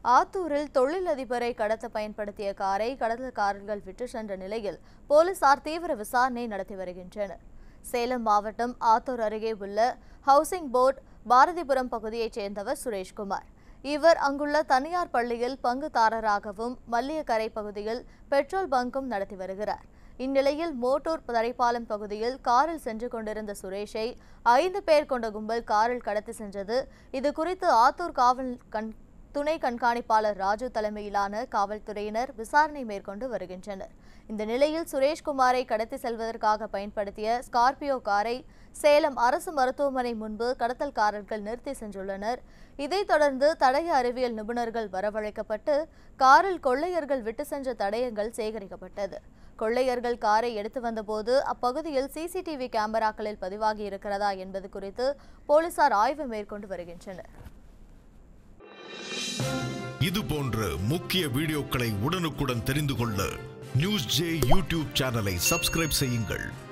ஆத்தூரில் தொழிலதிபரை கடத்த பயன்படுத்திய காரை கடத்தல்காரர்கள் விட்டு சென்ற நிலையில் போலீசார் தீவிர விசாரணை நடத்தி வருகின்றனர் சேலம் மாவட்டம் ஆத்தூர் அருகே உள்ள ஹவுசிங் போர்ட் பாரதிபுரம் பகுதியைச் சேர்ந்தவர் சுரேஷ்குமார் இவர் அங்குள்ள தனியார் பள்ளியில் பங்குதாரராகவும் மல்லியக்கரை பகுதியில் பெட்ரோல் பங்கும் நடத்தி வருகிறார் இந்நிலையில் மோட்டூர் தரைப்பாலம் பகுதியில் காரில் சென்று கொண்டிருந்த சுரேஷை ஐந்து பேர் கொண்ட கும்பல் காரில் கடத்தி சென்றது இது குறித்து ஆத்தூர் காவல் கண் துணை கண்காணிப்பாளர் ராஜு தலைமையிலான காவல்துறையினர் விசாரணை மேற்கொண்டு வருகின்றனர் இந்த நிலையில் சுரேஷ்குமாரை கடத்தி செல்வதற்காக பயன்படுத்திய ஸ்கார்பியோ காரை சேலம் அரசு மருத்துவமனை முன்பு கடத்தல்காரர்கள் நிறுத்தி சென்றுள்ளனர் இதைத் தொடர்ந்து தடய அறிவியல் நிபுணர்கள் வரவழைக்கப்பட்டு காரில் கொள்ளையர்கள் விட்டு சென்ற தடயங்கள் சேகரிக்கப்பட்டது கொள்ளையர்கள் காரை எடுத்து வந்தபோது அப்பகுதியில் சிசிடிவி கேமராக்களில் பதிவாகி இருக்கிறதா என்பது குறித்து போலீசார் ஆய்வு மேற்கொண்டு வருகின்றனர் இது போன்ற முக்கிய வீடியோக்களை உடனுக்குடன் தெரிந்து கொள்ள நியூஸ் ஜே யூடியூப் சேனலை சப்ஸ்கிரைப் செய்யுங்கள்